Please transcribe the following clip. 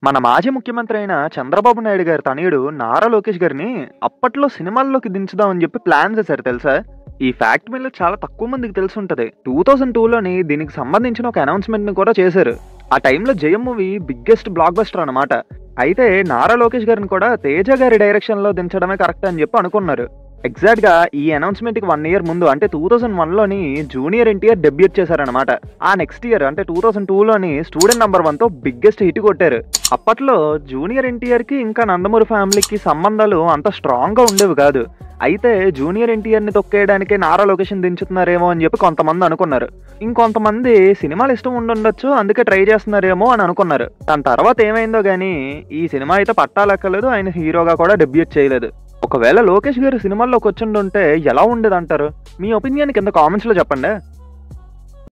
మన మాజీ ముఖ్యమంత్రి అయిన చంద్రబాబు నాయుడు గారి తనయుడు నారా లోకేష్ గారిని అప్పట్లో సినిమాల్లోకి దించుదామని చెప్పి ప్లాన్ చేశారు తెలుసా ఈ ఫ్యాక్ట్ మీద చాలా తక్కువ మందికి తెలిసి ఉంటుంది టూ థౌసండ్ టూలోని దీనికి సంబంధించిన ఒక అనౌన్స్మెంట్ ని కూడా చేశారు ఆ టైంలో జయం మూవీ బిగ్గెస్ట్ బ్లాక్ బస్టర్ అనమాట అయితే నారా లోకేష్ గారిని కూడా తేజ గారి డైరెక్షన్ లో దించడమే కరెక్ట్ అని చెప్పి అనుకున్నారు ఎగ్జాక్ట్ గా ఈ అనౌన్స్మెంట్ కి వన్ ఇయర్ ముందు అంటే టూ థౌసండ్ వన్ లోని జూనియర్ ఎన్టీఆర్ డెబ్యూట్ చేశారనమాట ఆ నెక్స్ట్ ఇయర్ అంటే టూ థౌసండ్ టూ లోని స్టూడెంట్ నంబర్ వన్ తో బిగ్గెస్ట్ హిట్ కొట్టారు అప్పట్లో జూనియర్ ఎన్టీఆర్ కి ఇంకా నందమూరి ఫ్యామిలీకి సంబంధాలు అంత స్ట్రాంగ్ గా ఉండేవి కాదు అయితే జూనియర్ ఎన్టీఆర్ ని తొక్కేయడానికే నారా లొకేషన్ దించుతున్నారేమో అని చెప్పి కొంతమంది అనుకున్నారు ఇంకొంతమంది సినిమాలు ఇష్టం ఉండుండొచ్చు అందుకే ట్రై చేస్తున్నారేమో అని అనుకున్నారు దాని తర్వాత ఏమైందో గానీ ఈ సినిమా అయితే పట్టాలెక్కలేదు ఆయన హీరోగా కూడా డెబ్యూట్ చేయలేదు ఒకవేళ లోకేష్ గారు సినిమాల్లోకి వచ్చిండుంటే ఎలా ఉండేది అంటారు మీ ఒపీనియన్ కింద కామెంట్స్ లో చెప్పండి